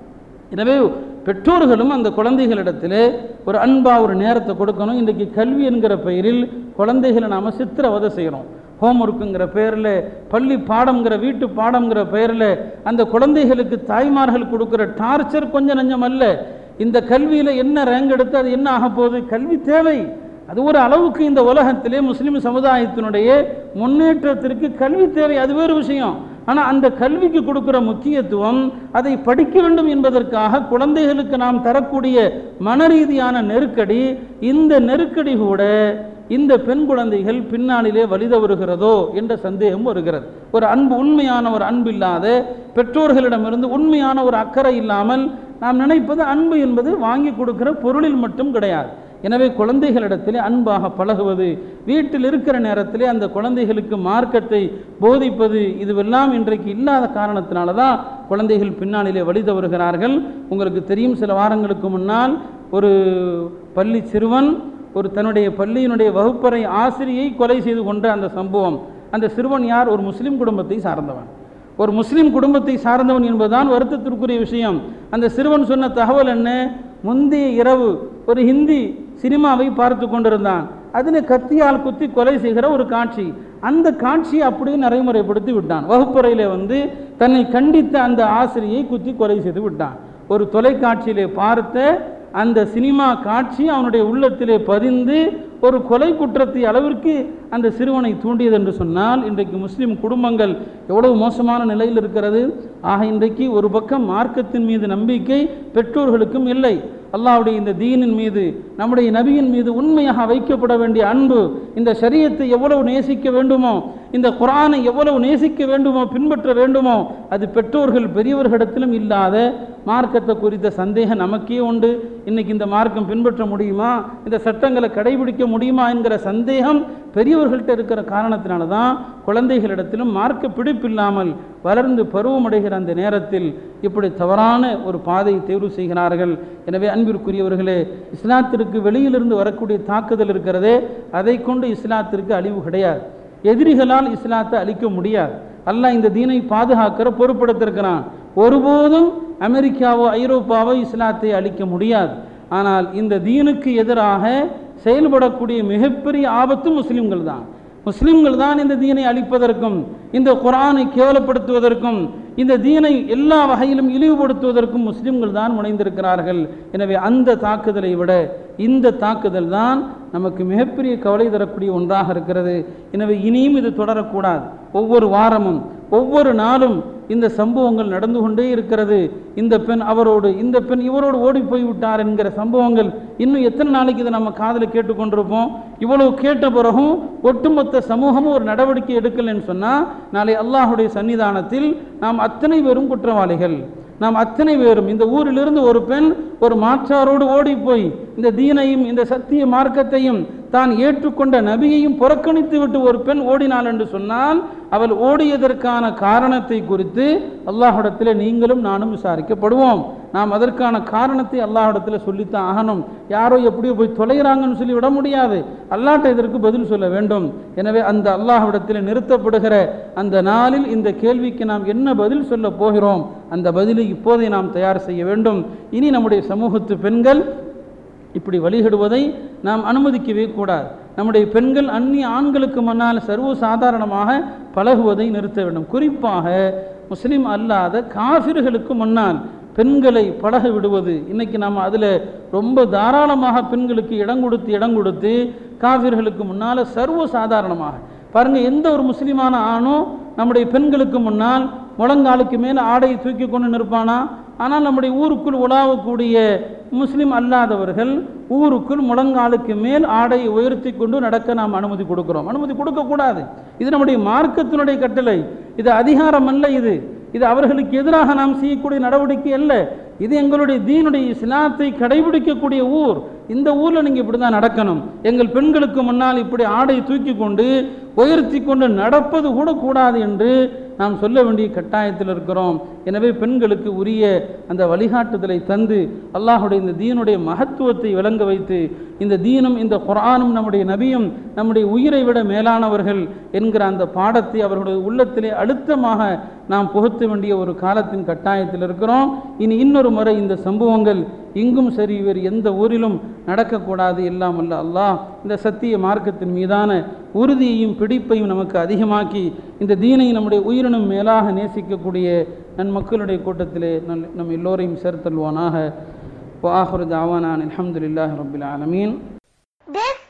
எனவே பெற்றோர்களும் அந்த குழந்தைகளிடத்திலே ஒரு அன்பா ஒரு நேரத்தை கொடுக்கணும் இன்றைக்கு கல்வி என்கிற பெயரில் குழந்தைகளை நாம் சித்திரவதை செய்கிறோம் ஹோம்ஒர்க்குங்கிற பேரில் பள்ளி பாடம்ங்கிற வீட்டு பாடம்ங்கிற பெயரில் அந்த குழந்தைகளுக்கு தாய்மார்கள் கொடுக்குற டார்ச்சர் கொஞ்சம் நஞ்சம் அல்ல இந்த கல்வியில் என்ன ரேங்க் எடுத்து அது என்ன ஆக போகுது கல்வி தேவை அது ஒரு அளவுக்கு இந்த உலகத்திலே முஸ்லிம் சமுதாயத்தினுடைய முன்னேற்றத்திற்கு கல்வி தேவை அது வேறு விஷயம் ஆனால் அந்த கல்விக்கு கொடுக்குற முக்கியத்துவம் அதை படிக்க வேண்டும் என்பதற்காக குழந்தைகளுக்கு நாம் தரக்கூடிய மன ரீதியான நெருக்கடி இந்த நெருக்கடி கூட இந்த பெண் குழந்தைகள் பின்னாளிலே வலிதவருகிறதோ என்ற சந்தேகம் வருகிறது ஒரு அன்பு உண்மையான ஒரு அன்பு இல்லாத பெற்றோர்களிடமிருந்து உண்மையான ஒரு அக்கறை இல்லாமல் நாம் நினைப்பது அன்பு என்பது வாங்கி கொடுக்கிற பொருளில் மட்டும் கிடையாது எனவே குழந்தைகளிடத்திலே அன்பாக பழகுவது வீட்டில் இருக்கிற நேரத்திலே அந்த குழந்தைகளுக்கு மார்க்கத்தை போதிப்பது இதுவெல்லாம் இன்றைக்கு இல்லாத காரணத்தினால தான் குழந்தைகள் பின்னாளிலே வழி தவறுகிறார்கள் உங்களுக்கு தெரியும் சில வாரங்களுக்கு முன்னால் ஒரு பள்ளி சிறுவன் ஒரு தன்னுடைய பள்ளியினுடைய வகுப்பறை ஆசிரியை கொலை செய்து கொண்ட அந்த சம்பவம் அந்த சிறுவன் யார் ஒரு முஸ்லிம் குடும்பத்தை சார்ந்தவன் ஒரு முஸ்லிம் குடும்பத்தை சார்ந்தவன் என்பதுதான் வருத்தத்திற்குரிய விஷயம் அந்த சிறுவன் சொன்ன தகவல் என்ன முந்தைய இரவு ஒரு ஹிந்தி சினிமாவை பார்த்து கொண்டிருந்தான் அதில் கத்தியால் குத்தி கொலை செய்கிற ஒரு காட்சி அந்த காட்சியை அப்படியே நடைமுறைப்படுத்தி விட்டான் வகுப்பறையில் வந்து தன்னை கண்டித்த அந்த ஆசிரியை குத்தி கொலை செய்து விட்டான் ஒரு தொலைக்காட்சியிலே பார்த்த அந்த சினிமா காட்சி அவனுடைய உள்ளத்திலே பதிந்து ஒரு கொலை குற்றத்தை அளவிற்கு அந்த சிறுவனை தூண்டியது என்று சொன்னால் இன்றைக்கு முஸ்லிம் குடும்பங்கள் எவ்வளவு மோசமான நிலையில் இருக்கிறது ஆக இன்றைக்கு ஒரு பக்கம் மார்க்கத்தின் மீது நம்பிக்கை பெற்றோர்களுக்கும் இல்லை அல்லாஹ்வுடைய இந்த தீனின் மீது நம்முடைய நபியின் மீது உண்மையாக வைக்கப்பட வேண்டிய அன்பு இந்த சரியத்தை எவ்வளவு நேசிக்க வேண்டுமோ இந்த குரானை எவ்வளவு நேசிக்க வேண்டுமோ பின்பற்ற வேண்டுமோ அது பெற்றோர்கள் பெரியவர்களிடத்திலும் இல்லாத மார்க்கத்தை குறித்த சந்தேகம் நமக்கே உண்டு இன்னைக்கு இந்த மார்க்கம் பின்பற்ற முடியுமா இந்த சட்டங்களை கடைபிடிக்க முடியுமா என்கிற சந்தேகம் பெரியவர்கள்ட்ட இருக்கிற காரணத்தினால தான் குழந்தைகளிடத்திலும் மார்க்க பிடிப்பில்லாமல் வளர்ந்து பருவமடைகிற அந்த நேரத்தில் இப்படி தவறான ஒரு பாதையை தேர்வு செய்கிறார்கள் எனவே அன்பிற்குரியவர்களே இஸ்லாத்திற்கு வெளியிலிருந்து வரக்கூடிய தாக்குதல் இருக்கிறதே அதை கொண்டு இஸ்லாத்திற்கு அழிவு கிடையாது எதிரிகளால் இஸ்லாத்தை அழிக்க முடியாது அல்லாஹ் இந்த தீனை பாதுகாக்கிற பொறுப்படுத்திருக்கிறான் ஒருபோதும் அமெரிக்காவோ ஐரோப்பாவோ இஸ்லாத்தை அழிக்க முடியாது ஆனால் இந்த தீனுக்கு எதிராக செயல்படக்கூடிய மிகப்பெரிய ஆபத்து முஸ்லிம்கள் தான் முஸ்லிம்கள் தான் இந்த தீனை அழிப்பதற்கும் இந்த குரானை கேவலப்படுத்துவதற்கும் இந்த தீனை எல்லா வகையிலும் இழிவுபடுத்துவதற்கும் முஸ்லிம்கள் தான் முனைந்திருக்கிறார்கள் எனவே அந்த தாக்குதலை விட இந்த தாக்குதல் தான் நமக்கு மிகப்பெரிய கவலை தரக்கூடிய ஒன்றாக இருக்கிறது எனவே இனியும் இது தொடரக்கூடாது ஒவ்வொரு வாரமும் ஒவ்வொரு நாளும் இந்த சம்பவங்கள் நடந்து கொண்டே இருக்கிறது இந்த பெண் அவரோடு இந்த பெண் இவரோடு ஓடி போய் விட்டார் என்கிற சம்பவங்கள் இன்னும் எத்தனை நாளைக்கு இதை நம்ம காதில் கேட்டுக்கொண்டிருப்போம் இவ்வளவு கேட்ட பிறகும் ஒட்டுமொத்த சமூகமும் ஒரு நடவடிக்கை எடுக்கலைன்னு சொன்னால் நாளை அல்லாஹுடைய சன்னிதானத்தில் நாம் அத்தனை பேரும் குற்றவாளிகள் நாம் அத்தனை பேரும் இந்த ஊரிலிருந்து ஒரு பெண் ஒரு மாற்றாரோடு ஓடி போய் இந்த தீனையும் இந்த சத்திய மார்க்கத்தையும் தான் ஏற்றுக்கொண்ட நபியையும் புறக்கணித்து விட்டு ஒரு பெண் ஓடினாள் என்று சொன்னால் அவள் ஓடியதற்கான காரணத்தை குறித்து அல்லாஹ்விடத்தில் நீங்களும் நானும் விசாரிக்கப்படுவோம் நாம் அதற்கான காரணத்தை அல்லாஹ்விடத்தில் சொல்லித்தான் ஆகணும் யாரோ எப்படியோ போய் தொலைகிறாங்கன்னு சொல்லி விட முடியாது அல்லாட்ட இதற்கு பதில் சொல்ல வேண்டும் எனவே அந்த அல்லாஹ்விடத்தில் நிறுத்தப்படுகிற அந்த நாளில் இந்த கேள்விக்கு நாம் என்ன பதில் சொல்ல போகிறோம் அந்த பதிலை இப்போதே நாம் தயார் செய்ய வேண்டும் இனி நம்முடைய சமூகத்து பெண்கள் இப்படி வழிகிடுவதை நாம் அனுமதிக்கவே கூடாது நம்முடைய பெண்கள் அந்நிய ஆண்களுக்கு முன்னால் சர்வ சாதாரணமாக பழகுவதை நிறுத்த வேண்டும் குறிப்பாக முஸ்லிம் அல்லாத காஃபிர்களுக்கு முன்னால் பெண்களை பழக விடுவது இன்னைக்கு நாம் அதில் ரொம்ப தாராளமாக பெண்களுக்கு இடம் கொடுத்து இடம் கொடுத்து காஃபிர்களுக்கு முன்னால் சர்வ சாதாரணமாக பாருங்க எந்த ஒரு முஸ்லிமான ஆணும் நம்முடைய பெண்களுக்கு முன்னால் முழங்காலுக்கு மேலே ஆடையை தூக்கி கொண்டு நிற்பானா ஆனால் நம்முடைய ஊருக்குள் உலாவக்கூடிய முஸ்லிம் அல்லாதவர்கள் ஊருக்குள் முழங்காலுக்கு மேல் ஆடையை உயர்த்தி கொண்டு நடக்க நாம் அனுமதி கொடுக்கிறோம் அனுமதி கொடுக்கக்கூடாது இது நம்முடைய மார்க்கத்தினுடைய கட்டளை இது அதிகாரம் அல்ல இது இது அவர்களுக்கு எதிராக நாம் செய்யக்கூடிய நடவடிக்கை அல்ல இது எங்களுடைய தீனுடைய இஸ்லாத்தை கடைபிடிக்கக்கூடிய ஊர் இந்த ஊரில் நீங்கள் இப்படி தான் நடக்கணும் எங்கள் பெண்களுக்கு முன்னால் இப்படி ஆடை தூக்கி கொண்டு உயர்த்தி கொண்டு நடப்பது கூட கூடாது என்று நாம் சொல்ல வேண்டிய கட்டாயத்தில் இருக்கிறோம் எனவே பெண்களுக்கு உரிய அந்த வழிகாட்டுதலை தந்து அல்லாஹுடைய இந்த தீனுடைய மகத்துவத்தை விளங்க வைத்து இந்த தீனும் இந்த குரானும் நம்முடைய நபியும் நம்முடைய உயிரை விட மேலானவர்கள் என்கிற அந்த பாடத்தை அவர்களுடைய உள்ளத்திலே அழுத்தமாக நாம் புகுத்த வேண்டிய ஒரு காலத்தின் கட்டாயத்தில் இருக்கிறோம் இனி இன்னொரு முறை இந்த சம்பவங்கள் இங்கும் சரி வேறு எந்த ஊரிலும் நடக்கக்கூடாது எல்லாம் அல்ல அல்லாஹ் இந்த சத்திய மார்க்கத்தின் மீதான உறுதியையும் பிடிப்பையும் நமக்கு அதிகமாக்கி இந்த தீனை நம்முடைய உயிரினும் மேலாக நேசிக்கக்கூடிய நன்மக்களுடைய கூட்டத்திலே நல் நம் எல்லோரையும் சேர்த்தல்வானாக வாஹர் தாவானான் அலமதுல்லாஹ் ரபில் ஆலமீன் This